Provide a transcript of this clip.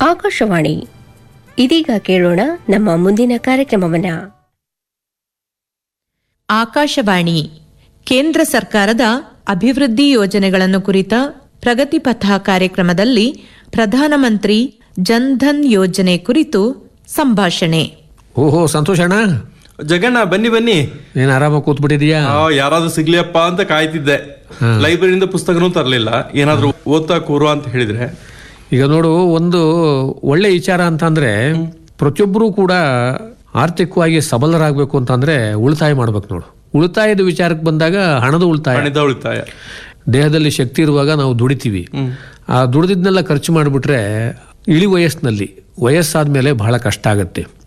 ಆಕಾಶವಾಣಿ ಇದೀಗ ಕೇಳೋಣ ನಮ್ಮ ಮುಂದಿನ ಕಾರ್ಯಕ್ರಮವನ್ನ ಆಕಾಶವಾಣಿ ಕೇಂದ್ರ ಸರ್ಕಾರದ ಅಭಿವೃದ್ಧಿ ಯೋಜನೆಗಳನ್ನು ಕುರಿತ ಪ್ರಗತಿಪಥ ಕಾರ್ಯಕ್ರಮದಲ್ಲಿ ಪ್ರಧಾನಮಂತ್ರಿ ಜನ್ಧನ್ ಯೋಜನೆ ಕುರಿತು ಸಂಭಾಷಣೆ ಓಹೋ ಸಂತೋಷ್ ಅಣ್ಣ ಜಗಣ್ಣ ಬನ್ನಿ ಬನ್ನಿ ಏನ್ ಆರಾಮಾಗಿ ಕೂತ್ಬಿಟ್ಟಿದೀಯಾ ಆ, ಯಾರಾದ್ರೂ ಸಿಗ್ಲಿಯಪ್ಪ ಅಂತ ಕಾಯ್ತಿದ್ದೆ ಲೈಬ್ರರಿಯಿಂದ ಪುಸ್ತಕನೂ ತರಲಿಲ್ಲ ಏನಾದ್ರೂ ಓದ್ತಾ ಕೂರು ಅಂತ ಹೇಳಿದ್ರೆ ಈಗ ನೋಡು ಒಂದು ಒಳ್ಳೆ ವಿಚಾರ ಅಂತಂದ್ರೆ ಪ್ರತಿಯೊಬ್ಬರೂ ಕೂಡ ಆರ್ಥಿಕವಾಗಿ ಸಬಲರಾಗಬೇಕು ಅಂತಂದ್ರೆ ಉಳಿತಾಯ ಮಾಡ್ಬೇಕು ನೋಡು ಉಳಿತಾಯದ ವಿಚಾರಕ್ಕೆ ಬಂದಾಗ ಹಣದ ಉಳಿತಾಯ ಹಣದ ಉಳಿತಾಯ ದೇಹದಲ್ಲಿ ಶಕ್ತಿ ಇರುವಾಗ ನಾವು ದುಡಿತೀವಿ ಆ ದುಡಿದಿದ್ನೆಲ್ಲ ಖರ್ಚು ಮಾಡಿಬಿಟ್ರೆ ಇಳಿ ವಯಸ್ಸಿನಲ್ಲಿ ವಯಸ್ಸಾದ್ಮೇಲೆ ಬಹಳ ಕಷ್ಟ ಆಗುತ್ತೆ